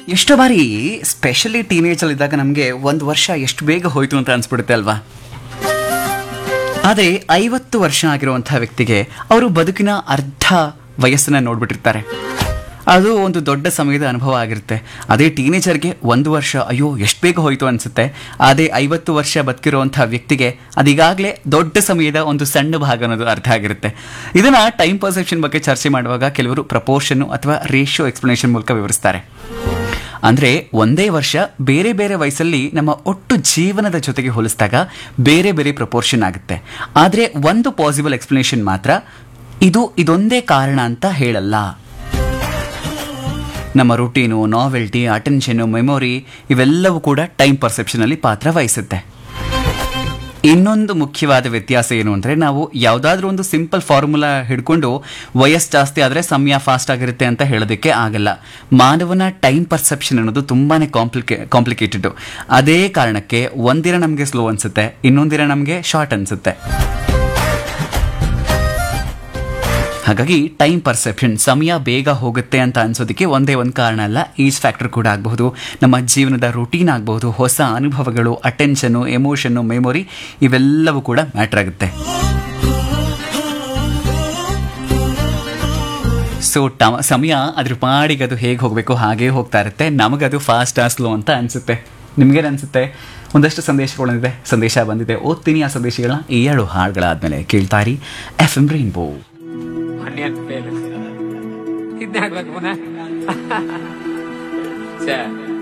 ಎಷ್ಟೋ ಬಾರಿ ಸ್ಪೆಷಲಿ ಟೀನೇಜಲ್ಲಿ ಇದ್ದಾಗ ನಮಗೆ ಒಂದು ವರ್ಷ ಎಷ್ಟು ಬೇಗ ಹೋಯ್ತು ಅಂತ ಅನ್ಸ್ಬಿಡುತ್ತೆ ಅಲ್ವಾ ಆದರೆ ಐವತ್ತು ವರ್ಷ ಆಗಿರುವಂತಹ ವ್ಯಕ್ತಿಗೆ ಅವರು ಬದುಕಿನ ಅರ್ಧ ವಯಸ್ಸನ್ನ ನೋಡ್ಬಿಟ್ಟಿರ್ತಾರೆ ಅದು ಒಂದು ದೊಡ್ಡ ಸಮಯದ ಅನುಭವ ಆಗಿರುತ್ತೆ ಅದೇ ಟೀನೇಜರ್ಗೆ ಒಂದು ವರ್ಷ ಅಯ್ಯೋ ಎಷ್ಟು ಬೇಗ ಹೋಯ್ತು ಅನ್ಸುತ್ತೆ ಅದೇ ಐವತ್ತು ವರ್ಷ ಬದುಕಿರುವಂತಹ ವ್ಯಕ್ತಿಗೆ ಅದೀಗಾಗಲೇ ದೊಡ್ಡ ಸಮಯದ ಒಂದು ಸಣ್ಣ ಭಾಗ ಅನ್ನೋದು ಅರ್ಥ ಆಗಿರುತ್ತೆ ಇದನ್ನ ಟೈಮ್ ಪರ್ಸೆಪ್ಷನ್ ಬಗ್ಗೆ ಚರ್ಚೆ ಮಾಡುವಾಗ ಕೆಲವರು ಪ್ರಪೋರ್ಷನ್ ಅಥವಾ ರೇಷಿಯೋ ಎಕ್ಸ್ಪ್ಲನೇಷನ್ ಮೂಲಕ ವಿವರಿಸ್ತಾರೆ ಅಂದ್ರೆ ಒಂದೇ ವರ್ಷ ಬೇರೆ ಬೇರೆ ವಯಸ್ಸಲ್ಲಿ ನಮ್ಮ ಒಟ್ಟು ಜೀವನದ ಜೊತೆಗೆ ಹೋಲಿಸಿದಾಗ ಬೇರೆ ಬೇರೆ ಪ್ರಪೋರ್ಷನ್ ಆಗುತ್ತೆ ಆದರೆ ಒಂದು ಪಾಸಿಬಲ್ ಎಕ್ಸ್ಪ್ಲನೇಷನ್ ಮಾತ್ರ ಇದು ಇದೊಂದೇ ಕಾರಣ ಅಂತ ಹೇಳಲ್ಲ ನಮ್ಮ ರುಟೀನು ನಾವೆಲ್ಟಿ ಅಟೆನ್ಷನ್ ಮೆಮೊರಿ ಇವೆಲ್ಲವೂ ಕೂಡ ಟೈಮ್ ಪರ್ಸೆಪ್ಷನಲ್ಲಿ ಪಾತ್ರ ವಹಿಸುತ್ತೆ ಇನ್ನೊಂದು ಮುಖ್ಯವಾದ ವ್ಯತ್ಯಾಸ ಏನು ಅಂದರೆ ನಾವು ಯಾವುದಾದ್ರೂ ಒಂದು ಸಿಂಪಲ್ ಫಾರ್ಮುಲಾ ಹಿಡ್ಕೊಂಡು ವಯಸ್ಸು ಜಾಸ್ತಿ ಆದರೆ ಸಮಯ ಫಾಸ್ಟ್ ಆಗಿರುತ್ತೆ ಅಂತ ಹೇಳೋದಕ್ಕೆ ಆಗಲ್ಲ ಮಾನವನ ಟೈಮ್ ಪರ್ಸೆಪ್ಷನ್ ಅನ್ನೋದು ತುಂಬಾ ಕಾಂಪ್ಲಿಕೇ ಕಾಂಪ್ಲಿಕೇಟೆಡ್ ಅದೇ ಕಾರಣಕ್ಕೆ ಒಂದಿನ ನಮಗೆ ಸ್ಲೋ ಅನಿಸುತ್ತೆ ಇನ್ನೊಂದಿನ ನಮಗೆ ಶಾರ್ಟ್ ಅನಿಸುತ್ತೆ ಹಾಗಾಗಿ ಟೈಮ್ ಪರ್ಸೆಪ್ಷನ್ ಸಮಯ ಬೇಗ ಹೋಗುತ್ತೆ ಅಂತ ಅನ್ಸೋದಕ್ಕೆ ಒಂದೇ ಒಂದು ಕಾರಣ ಅಲ್ಲ ಈಜ್ ಫ್ಯಾಕ್ಟರ್ ಕೂಡ ಆಗಬಹುದು ನಮ್ಮ ಜೀವನದ ರುಟೀನ್ ಆಗಬಹುದು ಹೊಸ ಅನುಭವಗಳು ಅಟೆನ್ಷನ್ನು ಎಮೋಷನ್ನು ಮೆಮೊರಿ ಇವೆಲ್ಲವೂ ಕೂಡ ಮ್ಯಾಟ್ರ್ ಆಗುತ್ತೆ ಸೊ ಟ ಸಮಯ ಅದ್ರ ಪಾಡಿಗೆ ಅದು ಹೇಗೆ ಹೋಗಬೇಕು ಹಾಗೇ ಹೋಗ್ತಾ ಇರುತ್ತೆ ನಮಗದು ಫಾಸ್ಟ್ ಆ ಸ್ಲೋ ಅಂತ ಅನಿಸುತ್ತೆ ನಿಮ್ಗೇನು ಅನಿಸುತ್ತೆ ಒಂದಷ್ಟು ಸಂದೇಶಗಳಿದೆ ಸಂದೇಶ ಬಂದಿದೆ ಓದ್ತೀನಿ ಆ ಸಂದೇಶಗಳನ್ನ ಈ ಎರಡು ಹಾಡುಗಳಾದ್ಮೇಲೆ ಕೇಳ್ತಾ ಇರಿ ಎಫ್ ಎಂ ರೈನ್ಬೋ ಆನಿಯನ್ ಫೇಲ್ ಇದನ್ನೇ ಹಾಕ್ಬೇಕು ಪುನಃ ಛೇ